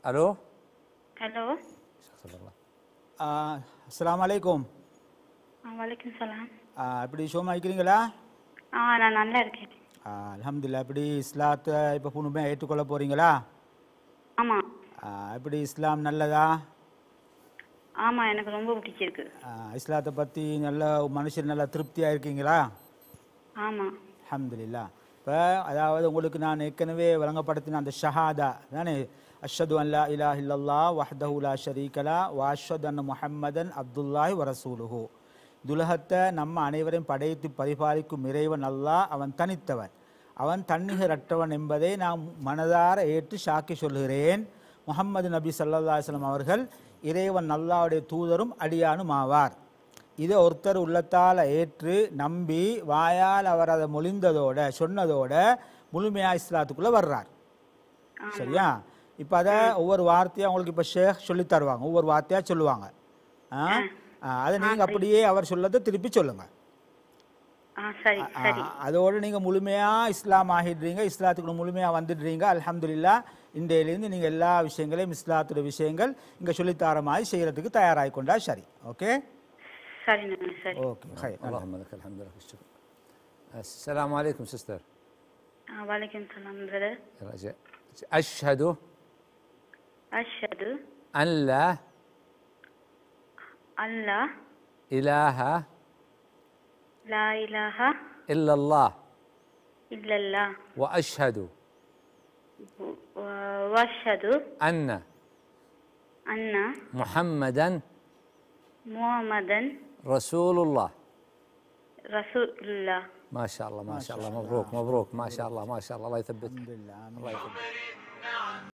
الو hello استغفر الله அஸ்லாம் வலைக்கும் வலைக்கம் சலாம் இப்படி ஷோமா இருக்கிறீங்களா ஆ நான் நல்லா இருக்கேன் அலமதுல்லா இப்படி இஸ்லாத்தை இப்போ புணுமே ஏற்றுக்கொள்ள போகிறீங்களா ஆமாம் இப்படி இஸ்லாம் நல்லதா ஆமாம் எனக்கு ரொம்ப பிடிச்சிருக்கு ஆ, இஸ்லாத்தை பற்றி நல்ல மனுஷர் நல்லா திருப்தியாக இருக்கீங்களா ஆமாம் அல்ஹம்துலில்லாஹ் இப்போ அதாவது உங்களுக்கு நான் ஏற்கனவே வழங்கப்படுத்தின அந்த ஷஹாதா தானே அஷ்ஹது அல்லா இலா இல்லல்லா வஹ்தஹு லா ஷரீகலா வாஷத் அன் முஹம்மதன் அப்துல்லாஹி வரசூலுஹு துலகத்தை நம்ம அனைவரையும் படைத்து பரிபாலிக்கும் இறைவன் அல்லாஹ் அவன் தனித்தவன் அவன் தன்னிகரற்றவன் என்பதை நான் மனதார ஏற்று சாக்கி சொல்கிறேன் முஹம்மது நபி ஸல்லல்லாஹு அலைஹி வஸல்லம் அவர்கள் இறைவன் அல்லாஹ்வுடைய தூதரும் அடியானும் ஆவார் இதை ஒருத்தர் உள்ளத்தால் ஏற்று நம்பி வாயால் அவர் அதை மொழிந்ததோட சொன்னதோட முழுமையா இஸ்லாத்துக்குள்ளே வர்றார் சரியா இப்போ அதை ஒவ்வொரு வார்த்தையாக உங்களுக்கு இப்போ ஷேக் சொல்லி தருவாங்க ஒவ்வொரு வார்த்தையாக சொல்லுவாங்க ஆ ஆ, அதை நீங்கள் அப்படியே அவர் சொல்லதை திருப்பி சொல்லுங்கள் ஆ சரி சரி அதோடு நீங்கள் முழுமையாக இஸ்லாம் ஆகிடுறீங்க இஸ்லாத்துக்குள்ள முழுமையாக வந்துடுறீங்க அல்ஹம்துலில்லாஹ் இன்றையிலேருந்து நீங்கள் எல்லா விஷயங்களையும் இஸ்லாத்துடைய விஷயங்கள் இங்கே சொல்லித்தர மாதிரி செய்கிறதுக்கு தயாராகி கொண்டா சரி ஓகே சரி நான் சரி ஓகே ஹை اللهم لك الحمد لك الشكر السلام عليكم سيستر ஆ வலைக்கம் சலாம் பிரதர் اشهد அஷ்ஹது ان لا அல்லாஹ் اله லா இலாஹ الا الله இல்லல்லா واشهد வஷது ان அண்ணா محمدا முஹம்மதன் رسول الله ரசூலுல்லா ما شاء الله ما شاء الله مبروك مبروك ما شاء الله ما شاء الله الله يثبت الحمد لله الله يثبت